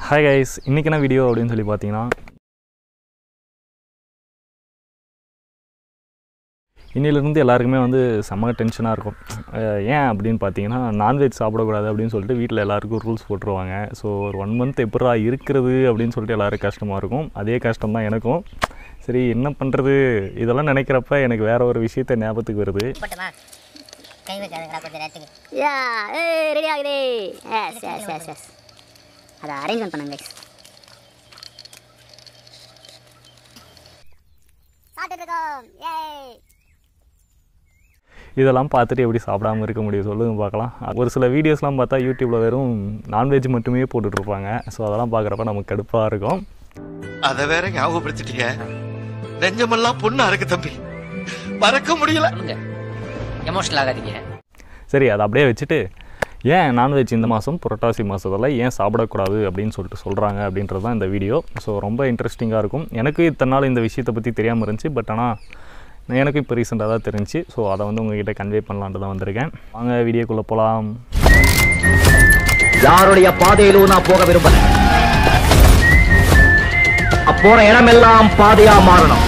hi guys இன்றைக்கி என்ன video அப்படின்னு சொல்லி பார்த்தீங்கன்னா இன்னிலிருந்து எல்லாருக்குமே வந்து செம்ம டென்ஷனாக இருக்கும் அஹ் ஏன் அப்படின்னு பார்த்தீங்கன்னா நான்வெஜ் சாப்பிடக்கூடாது அப்படின்னு சொல்லிட்டு வீட்டில் எல்லாருக்கும் ரூல்ஸ் போட்டுருவாங்க ஸோ ஒரு ஒன் மந்த் எப்படா இருக்கிறது அப்படின்னு சொல்லிட்டு எல்லாரும் கஷ்டமாக இருக்கும் அதே கஷ்டம் தான் எனக்கும் சரி என்ன பண்ணுறது இதெல்லாம் நினைக்கிறப்ப எனக்கு வேற ஒரு விஷயத்த ஞாபகத்துக்கு வருது போட்டுமா கை வைக்காதுங்கடா கொஞ்சம் நேரத்துக்கு யா ஏய் ரெடி ஆகுதே எஸ் எஸ் எஸ் எஸ் அதை அரேஞ்ச்மெண்ட் பண்ணுங்க கைஸ் சாப்பிட்டு இருக்கோம் ஏய் இதெல்லாம் பார்த்துட்டு எப்படி சாப்பிடாம இருக்க முடியும் சொல்லுங்க பார்க்கலாம் ஒரு சில வீடியோஸ்லாம் பார்த்தா யூடியூப்பில் வெறும் நான்வெஜ் மட்டுமே போட்டுட்டு இருப்பாங்க ஸோ அதெல்லாம் பார்க்குறப்ப நமக்கு கடுப்பாக இருக்கும் அத வேற ஞாபகப்படுத்திட்டீங்க நெஞ்சமெல்லாம் பொண்ணா இருக்கு தம்பி மறக்க முடியல சொல்லுங்க எமோஷனல் ஆகாதீங்க சரி அதை அப்படியே வச்சுட்டு ஏன் நான்வெஜ் இந்த மாதம் புரட்டாசி மாதத்தில் ஏன் சாப்பிடக்கூடாது அப்படின்னு சொல்லிட்டு சொல்கிறாங்க அப்படின்றது தான் இந்த வீடியோ ஸோ ரொம்ப இன்ட்ரெஸ்டிங்காக இருக்கும் எனக்கு இத்தனை நாள் இந்த விஷயத்தை பற்றி தெரியாமல் இருந்துச்சு பட் ஆனால் எனக்கு இப்போ ரீசெண்டாக தான் தெரிஞ்சு ஸோ அதை வந்து உங்ககிட்ட கன்வே பண்ணலான்ட்டு தான் வந்திருக்கேன் வாங்க வீடியோக்குள்ளே போகலாம் யாருடைய பாதையிலும் நான் போக விரும்பல அப்போற இடமெல்லாம் பாதையா மாறணும்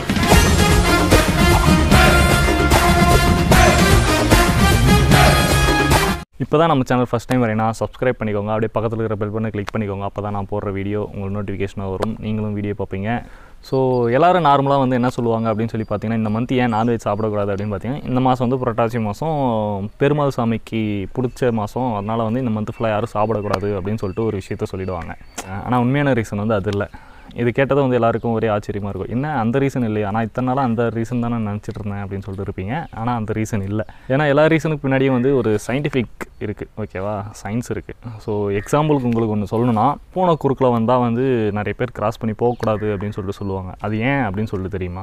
இப்போ தான் நம்ம சேனல் ஃபஸ்ட் டைம் வரேன்னா சப்ஸ்கிரைப் பண்ணிக்கோங்க அப்படியே பக்கத்தில் இருக்கிற பெல் பண்ணை கிளிக் பண்ணிக்கோங்க அப்போ தான் நான் போடுற வீடியோ உங்களுக்கு நோட்டிஃபிகேஷனாக வரும் நீங்களும் வீடியோ பார்ப்பீங்க ஸோ எல்லோரும் நார்மலாக வந்து என்ன சொல்லுவாங்க அப்படின்னு சொல்லி பார்த்தீங்கன்னா இந்த மந்த் ஏன் நான்வெஜ் சாப்பிடக்கூடாது அப்படின்னு பார்த்தீங்கன்னா இந்த மாதம் வந்து புரட்டாசி மாதம் பெருமாள் சாமிக்கு பிடிச்ச மாதம் அதனால் வந்து இந்த மந்த் ஃபுல்லாக யாரும் சாப்பிடக்கூடாது அப்படின்னு சொல்லிட்டு ஒரு விஷயத்த சொல்லிடுவாங்க ஆனால் உண்மையான ரீசன் வந்து அது இல்லை இது கேட்டதும் வந்து எல்லாருக்கும் ஒரே ஆச்சரியமாக இருக்கும் என்ன அந்த ரீசன் இல்லையா ஆனால் இத்தனை நாளாக அந்த ரீசன் தானே நினச்சிட்டு இருந்தேன் அப்படின்னு சொல்லிட்டு இருப்பீங்க ஆனால் அந்த ரீசன் இல்லை ஏன்னா எல்லா ரீசனுக்கு பின்னாடியும் வந்து ஒரு சயின்டிஃபிக் இருக்குது ஓகேவா சயின்ஸ் இருக்குது ஸோ எக்ஸாம்பிளுக்கு உங்களுக்கு ஒன்று சொல்லணும்னா பூனை குறுக்கில் வந்தால் வந்து நிறைய பேர் கிராஸ் பண்ணி போகக்கூடாது அப்படின்னு சொல்லிட்டு சொல்லுவாங்க அது ஏன் அப்படின்னு சொல்லிட்டு தெரியுமா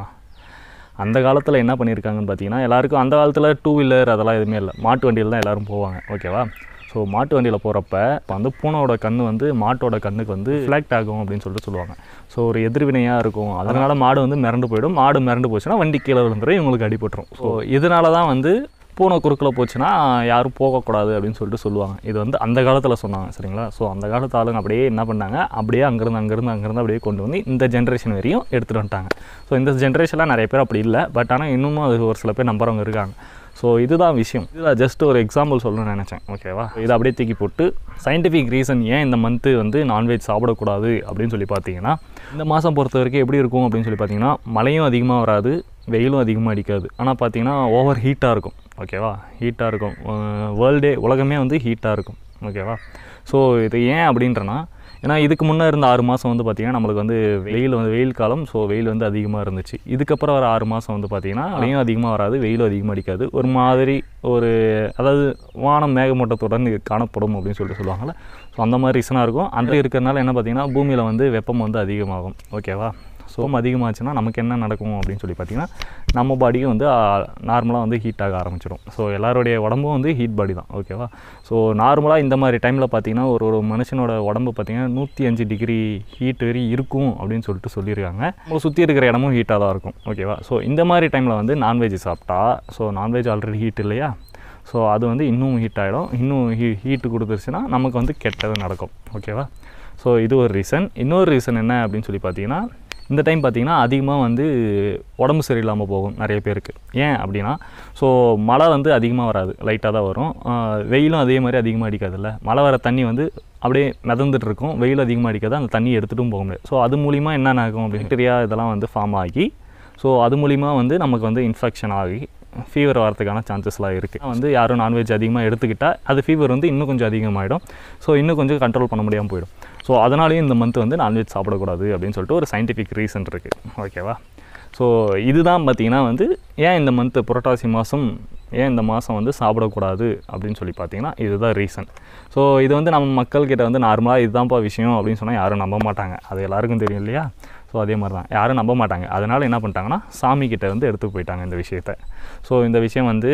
அந்த காலத்தில் என்ன பண்ணியிருக்காங்கன்னு பார்த்தீங்கன்னா எல்லாருக்கும் அந்த காலத்தில் டூ வீலர் அதெல்லாம் எதுவுமே இல்லை மாட்டு வண்டியில் தான் எல்லோரும் போவாங்க ஓகேவா ஸோ மாட்டு வண்டியில் போகிறப்ப இப்போ வந்து பூனையோட கண் வந்து மாட்டோட கண்ணுக்கு வந்து ஃப்ளாக்ட் ஆகும் அப்படின்னு சொல்லிட்டு சொல்லுவாங்க ஸோ ஒரு எதிர்வினையாக இருக்கும் அதனால் மாடு வந்து மிரண்டு போயிடும் மாடு மிரண்டு போச்சுன்னா வண்டி கீழே விழுந்துடும் இவங்களுக்கு அடிபட்டுரும் ஸோ இதனால தான் வந்து பூனை குறுக்கில் போச்சுன்னா யாரும் போகக்கூடாது அப்படின்னு சொல்லிட்டு சொல்லுவாங்க இது வந்து அந்த காலத்தில் சொன்னாங்க சரிங்களா ஸோ அந்த காலத்து ஆளுங்க அப்படியே என்ன பண்ணாங்க அப்படியே அங்கேருந்து அங்கேருந்து அங்கேருந்து அப்படியே கொண்டு வந்து இந்த ஜென்ரேஷன் வரையும் எடுத்துகிட்டு வந்துட்டாங்க ஸோ இந்த ஜென்ரேஷனில் நிறைய பேர் அப்படி இல்லை பட் ஆனால் இன்னமும் அது ஒரு சில பேர் நம்புறவங்க இருக்காங்க ஸோ இதுதான் விஷயம் இதில் ஜஸ்ட் ஒரு எக்ஸாம்பிள் சொல்லணும்னு நினச்சேன் ஓகேவா இதை அப்படியே தூக்கி போட்டு சயின்டிஃபிக் ரீசன் ஏன் இந்த மந்த்து வந்து நான்வெஜ் சாப்பிடக்கூடாது அப்படின்னு சொல்லி பார்த்தீங்கன்னா இந்த மாதம் பொறுத்த வரைக்கும் எப்படி இருக்கும் அப்படின்னு சொல்லி பார்த்தீங்கன்னா மழையும் அதிகமாக வராது வெயிலும் அதிகமாக அடிக்காது ஆனால் பார்த்தீங்கன்னா ஓவர் ஹீட்டாக இருக்கும் ஓகேவா ஹீட்டாக இருக்கும் வேர்ல்டே உலகமே வந்து ஹீட்டாக இருக்கும் ஓகேவா ஸோ இது ஏன் அப்படின்றனா ஏன்னா இதுக்கு முன்னே இருந்த ஆறு மாதம் வந்து பார்த்திங்கன்னா நம்மளுக்கு வந்து வெயில் வந்து வெயில் காலம் ஸோ வெயில் வந்து அதிகமாக இருந்துச்சு இதுக்கப்புறம் வர ஆறு மாதம் வந்து பார்த்திங்கன்னா மழையும் அதிகமாக வராது வெயிலும் அதிகமாக அடிக்காது ஒரு மாதிரி ஒரு அதாவது வானம் மேகமூட்டத்துடன் காணப்படும் அப்படின்னு சொல்லிட்டு சொல்லுவாங்கள்ல ஸோ அந்த மாதிரி ரீசனாக இருக்கும் அந்த இருக்கிறனால என்ன பார்த்திங்கன்னா பூமியில் வந்து வெப்பம் வந்து அதிகமாகும் ஓகேவா ஸோ அதிகமாச்சுன்னா நமக்கு என்ன நடக்கும் அப்படின்னு சொல்லி பார்த்தீங்கன்னா நம்ம பாடியும் வந்து நார்மலாக வந்து ஹீட் ஆக ஆரம்பிச்சிடும் ஸோ எல்லாருடைய உடம்பும் வந்து ஹீட் பாடி தான் ஓகேவா ஸோ நார்மலாக இந்த மாதிரி டைமில் பார்த்தீங்கன்னா ஒரு ஒரு மனுஷனோட உடம்பு பார்த்தீங்கன்னா நூற்றி அஞ்சு டிகிரி ஹீட் வரை இருக்கும் அப்படின்னு சொல்லிட்டு சொல்லியிருக்காங்க நம்ம சுற்றி இருக்கிற இடமும் ஹீட்டாக தான் இருக்கும் ஓகேவா ஸோ இந்த மாதிரி டைமில் வந்து நான்வெஜ் சாப்பிட்டா ஸோ நான்வெஜ் ஆல்ரெடி ஹீட் இல்லையா ஸோ அது வந்து இன்னும் ஹீட் ஆகிடும் இன்னும் ஹீ ஹீட்டு கொடுத்துருச்சுன்னா நமக்கு வந்து கெட்டது நடக்கும் ஓகேவா ஸோ இது ஒரு ரீசன் இன்னொரு ரீசன் என்ன அப்படின்னு சொல்லி பார்த்தீங்கன்னா இந்த டைம் பார்த்திங்கன்னா அதிகமாக வந்து உடம்பு சரியில்லாமல் போகும் நிறைய பேருக்கு ஏன் அப்படின்னா ஸோ மழை வந்து அதிகமாக வராது லைட்டாக தான் வரும் ஆஹ் வெயிலும் அதே மாதிரி அதிகமாக அடிக்காதுல்ல மழை வர தண்ணி வந்து அப்படியே மிதந்துட்டு இருக்கும் வெயில் அதிகமாக அடிக்காது அந்த தண்ணி எடுத்துட்டும் போக முடியாது ஸோ அது மூலிமா என்ன ஆகும் பாக்டீரியா இதெல்லாம் வந்து ஃபார்ம் ஆகி ஸோ அது மூலிமா வந்து நமக்கு வந்து இன்ஃபெக்ஷன் ஆகி ஃபீவர் வரதுக்கான சான்சஸ்லாம் இருக்குது வந்து யாரும் நான்வெஜ் அதிகமாக எடுத்துக்கிட்டால் அது ஃபீவர் வந்து இன்னும் கொஞ்சம் அதிகமாகிடும் ஸோ இன்னும் கொஞ்சம் கண்ட்ரோல் பண்ண முடியாமல் போயிடும் ஸோ அதனாலேயும் இந்த மந்த் வந்து நான்வெஜ் சாப்பிடக்கூடாது அப்படின்னு சொல்லிட்டு ஒரு சயின்டிஃபிக் ரீசன் இருக்குது ஓகேவா ஸோ இதுதான் பார்த்திங்கன்னா வந்து ஏன் இந்த மந்த்து புரட்டாசி மாதம் ஏன் இந்த மாதம் வந்து சாப்பிடக்கூடாது அப்படின்னு சொல்லி பார்த்தீங்கன்னா இதுதான் ரீசன் ஸோ இது வந்து நம்ம மக்கள்கிட்ட வந்து நார்மலாக இதுதான்ப்பா விஷயம் அப்படின்னு சொன்னால் யாரும் நம்ப மாட்டாங்க அது எல்லாருக்கும் தெரியும் இல்லையா ஸோ அதே மாதிரி தான் யாரும் நம்ப மாட்டாங்க அதனால் என்ன பண்ணிட்டாங்கன்னா சாமி கிட்ட வந்து எடுத்து போயிட்டாங்க இந்த விஷயத்த ஸோ இந்த விஷயம் வந்து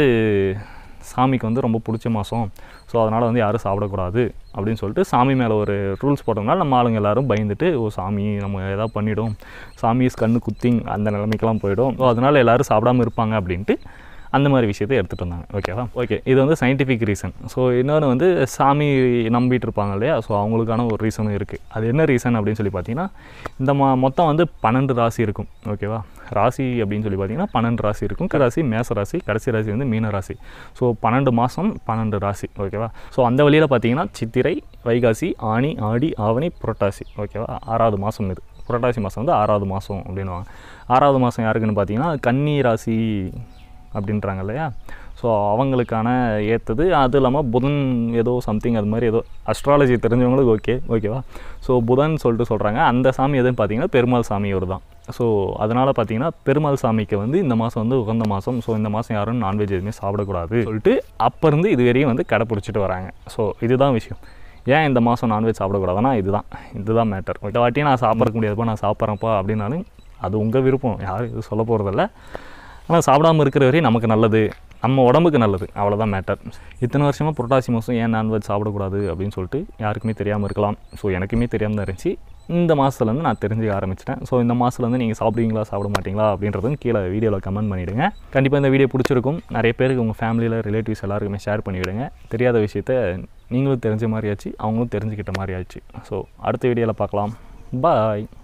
சாமிக்கு வந்து ரொம்ப பிடிச்ச மாதம் ஸோ அதனால் வந்து யாரும் சாப்பிடக்கூடாது அப்படின்னு சொல்லிட்டு சாமி மேலே ஒரு ரூல்ஸ் போட்டோம்னால நம்ம ஆளுங்க எல்லாரும் பயந்துட்டு ஓ சாமி நம்ம எதாவது பண்ணிடும் சாமி கண்ணு குத்திங் அந்த நிலைமைக்கெல்லாம் போயிடும் ஸோ அதனால் எல்லோரும் சாப்பிடாம இருப்பாங்க அப்படின்ட்டு அந்த மாதிரி விஷயத்தை எடுத்துகிட்டு வந்தாங்க ஓகேவா ஓகே இது வந்து சயின்டிஃபிக் ரீசன் ஸோ இன்னொன்று வந்து சாமி நம்பிட்டு இருப்பாங்க இல்லையா ஸோ அவங்களுக்கான ஒரு ரீசனும் இருக்குது அது என்ன ரீசன் அப்படின்னு சொல்லி பார்த்தீங்கன்னா இந்த மா மொத்தம் வந்து பன்னெண்டு ராசி இருக்கும் ஓகேவா ராசி அப்படின்னு சொல்லி பார்த்தீங்கன்னா பன்னெண்டு ராசி இருக்கும் க- ராசி மேச ராசி கடைசி ராசி வந்து மீன ராசி ஸோ பன்னெண்டு மாதம் பன்னெண்டு ராசி ஓகேவா ஸோ அந்த வழியில் பார்த்தீங்கன்னா சித்திரை வைகாசி ஆனி ஆடி ஆவணி புரட்டாசி ஓகேவா ஆறாவது மாதம் இது புரட்டாசி மாதம் வந்து ஆறாவது மாதம் அப்படின்னுவாங்க ஆறாவது மாதம் யாருக்குன்னு பார்த்தீங்கன்னா கன்னி ராசி அப்படின்றாங்க இல்லையா ஸோ அவங்களுக்கான ஏற்றது அது இல்லாமல் புதன் ஏதோ சம்திங் அது மாதிரி ஏதோ அஸ்ட்ராலஜி தெரிஞ்சவங்களுக்கு ஓகே ஓகேவா ஸோ புதன் சொல்லிட்டு சொல்கிறாங்க அந்த சாமி எதுன்னு பார்த்தீங்கன்னா பெருமாள் சாமி ஒரு தான் ஸோ அதனால் பார்த்தீங்கன்னா பெருமாள் சாமிக்கு வந்து இந்த மாதம் வந்து உகந்த மாதம் ஸோ இந்த மாதம் யாரும் நான்வெஜ் எதுவுமே சாப்பிடக்கூடாது சொல்லிட்டு அப்போ இருந்து இது வரையும் வந்து கடைப்பிடிச்சிட்டு வராங்க ஸோ இதுதான் விஷயம் ஏன் இந்த மாதம் நான்வெஜ் சாப்பிடக்கூடாதுன்னா இதுதான் இதுதான் மேட்டர் இந்த வாட்டி நான் சாப்பிட முடியாதுப்பா நான் சாப்பிட்றேன்ப்பா அப்படின்னாலும் அது உங்கள் விருப்பம் யாரும் இது சொல்ல போகிறதில்ல ஆனால் சாப்பிடாம இருக்கிற வரையும் நமக்கு நல்லது நம்ம உடம்புக்கு நல்லது அவ்வளோதான் மேட்டர் இத்தனை வருஷமாக புரட்டாசி மாதம் ஏன் நான்வெஜ் சாப்பிடக்கூடாது அப்படின்னு சொல்லிட்டு யாருக்குமே தெரியாமல் இருக்கலாம் ஸோ எனக்குமே தெரியாமல் தான் இருந்துச்சு இந்த மாதத்துலேருந்து நான் தெரிஞ்சுக்க ஆரம்பிச்சிட்டேன் ஸோ இந்த மாதத்துலேருந்து நீங்கள் சாப்பிடுவீங்களா சாப்பிட மாட்டீங்களா அப்படின்றதும் கீழே வீடியோவில் கமெண்ட் பண்ணிவிடுங்க கண்டிப்பாக இந்த வீடியோ பிடிச்சிருக்கும் நிறைய பேருக்கு உங்கள் ஃபேமிலியில் ரிலேட்டிவ்ஸ் எல்லாருக்குமே ஷேர் பண்ணிவிடுங்க தெரியாத விஷயத்த நீங்களும் தெரிஞ்ச மாதிரி ஆச்சு அவங்களும் தெரிஞ்சுக்கிட்ட மாதிரி ஆச்சு ஸோ அடுத்த வீடியோவில் பார்க்கலாம் பாய்